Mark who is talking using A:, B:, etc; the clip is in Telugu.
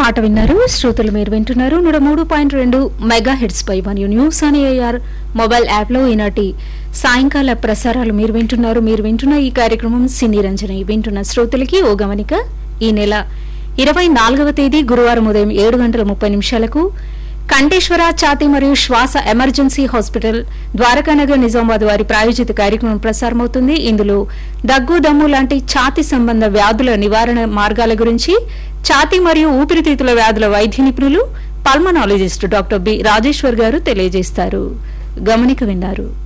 A: పాట విన్నారు శ్రోతలు మీరు వింటున్నారు నూట మూడు పాయింట్ రెండు మెగా హెడ్స్ పై వన్ న్యూస్ అని ఏఆర్ మొబైల్ యాప్ లో ఈనాటి సాయంకాల ప్రసారాలు మీరు వింటున్నారు మీరు వింటున్న ఈ కార్యక్రమం సినీ రంజని వింటున్న శ్రోతలకి ఓ గమనిక ఈ నెల ఇరవై నాలుగవ తేదీ గురువారం ఉదయం ఏడు గంటల ముప్పై నిమిషాలకు కంఠేశ్వర ఛాతి మరియు శ్వాస ఎమర్జెన్సీ హాస్పిటల్ ద్వారకానగర్ నిజామాబాద్ వారి ప్రాయోజిత కార్యక్రమం ప్రసారమవుతుంది ఇందులో దగ్గు దమ్ము లాంటి ఛాతి సంబంధ వ్యాధుల నివారణ మార్గాల గురించి ఛాతి మరియు ఊపిరితిత్తుల వ్యాధుల వైద్య నిపుణులు పల్మనాలజిస్ట్ డాక్టర్ బి రాజేశ్వర్ గారు తెలియజేస్తారు గమనిక విన్నారు